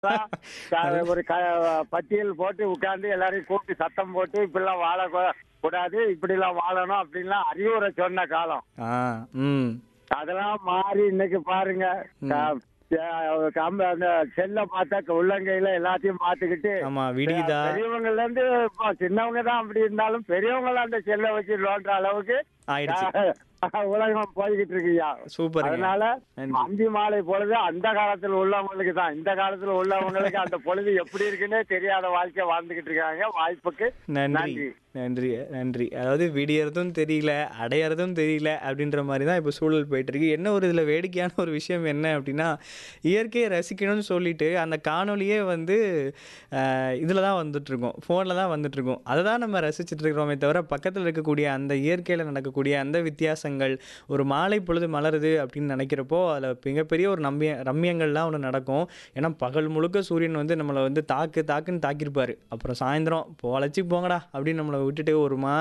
க- ஒரு க- பட்டியல் போட்டு உட்கார்ந்து எல்லாரையும் கூப்பிட்டு சத்தம் போட்டு இப்படிலாம் வாழ கூடாது இப்படிலாம் வாழணும் அப்படின்லாம் அறிவுரை சொன்ன காலம் ஆ ம் அதெல்லாம் மாறி இன்னைக்கு பாருங்க க- அஹ் கம்ப- அந்த செல்ல பார்த்தா உள்ளங்கையில எல்லாத்தையும் பார்த்துக்கிட்டு ஆமா விடியுதா பெரியவங்கல இருந்து இப்போ சின்னவங்க தான் அப்படி இருந்தாலும் பெரியவங்க அந்த செல்லை வச்சு நோண்டுற அளவுக்கு ஆயிடுச்சு அஹ் உலகம் போய்கிட்டு இருக்குயா சூப்பருங்க அதனால நன்றி. அந்தி மாலை பொழுது அந்த காலத்துல உள்ளவங்களுக்கு தான் இந்த காலத்துல உள்ளவங்களுக்கு அந்த பொழுது எப்படி இருக்குன்னே தெரியாத வாழ்க்கை வாழ்ந்துகிட்டு இருக்காங்க வாய்ப்புக்கு நன்றி நன்றி. நன்றி நன்றி அதாவது விடியறதும் தெரியல அடையறதும் தெரியல அப்படின்ற மாதிரி தான் இப்போ சூழல் போயிட்டு இருக்கு என்ன ஒரு இதில் வேடிக்கையான ஒரு விஷயம் என்ன அப்படின்னா இயற்கையை ரசிக்கணும்னு சொல்லிட்டு அந்த காணொலியே வந்து இதில் தான் வந்துட்டு இருக்கோம் ஃபோனில் தான் வந்துட்டு இருக்கோம் அதை தான் நம்ம ரசிச்சுட்டு இருக்கிறோமே தவிர பக்கத்தில் இருக்கக்கூடிய அந்த இயற்கையில் நடக்கக்கூடிய அந்த வித்தியாசங்கள் ஒரு மாலை பொழுது மலருது அப்படின்னு நினைக்கிறப்போ அதில் மிகப்பெரிய ஒரு நம்பிய ரம்யங்கள்லாம் ஒன்று நடக்கும் ஏன்னா பகல் முழுக்க சூரியன் வந்து நம்மளை வந்து தாக்கு தாக்குன்னு தாக்கியிருப்பாரு அப்புறம் சாயந்தரம் பொழைச்சி போங்கடா அப்படின்னு நம்மளை விட்டுட்டு ஒரு மா